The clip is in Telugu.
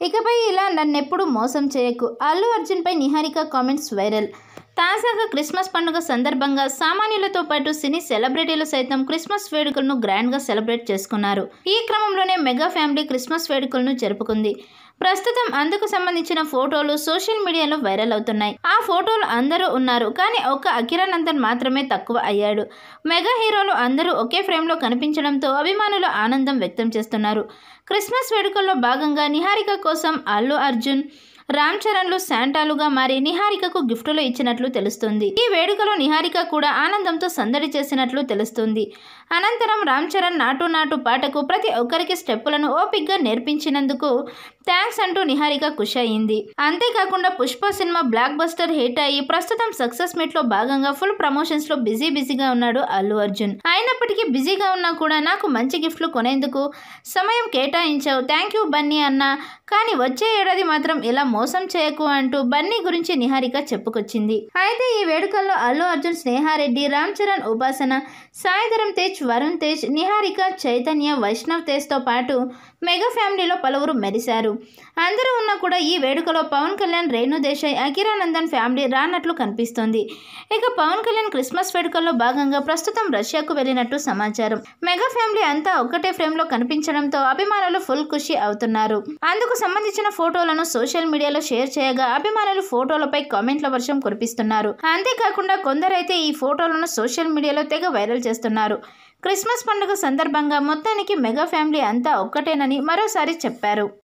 ఇకపై ఇలా నన్నెప్పుడు మోసం చేయకు అల్లు అర్జున్పై నిహారిక కామెంట్స్ వైరల్ తాజాగా క్రిస్మస్ పండుగ సందర్భంగా సామాన్యులతో పాటు సినీ సెలబ్రిటీలు సైతం క్రిస్మస్ వేడుకలను గ్రాండ్గా సెలబ్రేట్ చేసుకున్నారు ఈ క్రమంలోనే మెగా ఫ్యామిలీ క్రిస్మస్ వేడుకలను జరుపుకుంది ప్రస్తుతం అందుకు సంబంధించిన ఫోటోలు సోషల్ మీడియాలో వైరల్ అవుతున్నాయి ఆ ఫోటోలు అందరూ ఉన్నారు కానీ ఒక్క అకిరానందన్ మాత్రమే తక్కువ అయ్యాడు మెగా హీరోలు అందరూ ఒకే ఫ్రేమ్లో కనిపించడంతో అభిమానులు ఆనందం వ్యక్తం చేస్తున్నారు క్రిస్మస్ వేడుకల్లో భాగంగా నిహారిక కోసం అల్లు అర్జున్ రామ్ చరణ్లు శాంటాలుగా మారి నిహారికకు గిఫ్టులు ఇచ్చినట్లు తెలుస్తుంది ఈ వేడుకలో నిహారిక కూడా ఆనందంతో సందడి చేసినట్లు తెలుస్తుంది అనంతరం రామ్ చరణ్ నాటు నాటు పాటకు ప్రతి ఒక్కరికి స్టెప్పులను ఓపిక్గా నేర్పించినందుకు థ్యాంక్స్ అంటూ నిహారిక ఖుషి అయింది అంతేకాకుండా Pushpa cinema blockbuster hit అయ్యి ప్రస్తుతం సక్సెస్ మీట్ లో భాగంగా ఫుల్ ప్రమోషన్స్ లో బిజీ బిజీగా ఉన్నాడు అల్లు అర్జున్ అయినప్పటికీ బిజీగా ఉన్నా కూడా నాకు మంచి గిఫ్ట్లు కొనేందుకు సమయం కేటాయించావు థ్యాంక్ యూ బన్నీ అన్న కానీ వచ్చే ఏడాది మాత్రం ఇలా మోసం చేయకు అంటూ బన్నీ గురించి నిహారిక చెప్పుకొచ్చింది అయితే ఈ వేడుకల్లో అల్లు అర్జున్ స్నేహారెడ్డి రామ్ చరణ్ ఉపాసన సాయిధరం తేజ్ వరుణ్ తేజ్ నిహారిక చైతన్య వైష్ణవ్ తేజ్తో పాటు మెగా ఫ్యామిలీలో పలువురు మెరిశారు అందరూ ఉన్నా కూడా ఈ వేడుకలో పవన్ కళ్యాణ్ రేణు దేశాయ్ అకిరానందన్ ఫ్యామిలీ రానట్లు కనిపిస్తోంది ఇక పవన్ కళ్యాణ్ క్రిస్మస్ వేడుకల్లో భాగంగా ప్రస్తుతం రష్యాకు వెళ్ళినట్టు సమాచారం మెగా ఫ్యామిలీ అంతా ఒక్కటే ఫ్రేమ్లో కనిపించడంతో అభిమానులు ఫుల్ ఖుషి అవుతున్నారు అందుకు సంబంధించిన ఫోటోలను సోషల్ మీడియాలో షేర్ చేయగా అభిమానులు ఫోటోలపై కామెంట్ల వర్షం కురిపిస్తున్నారు అంతేకాకుండా కొందరైతే ఈ ఫోటోలను సోషల్ మీడియాలో తెగ వైరల్ చేస్తున్నారు క్రిస్మస్ పండుగ సందర్భంగా మొత్తానికి మెగా ఫ్యామిలీ అంతా ఒక్కటేనని మరోసారి చెప్పారు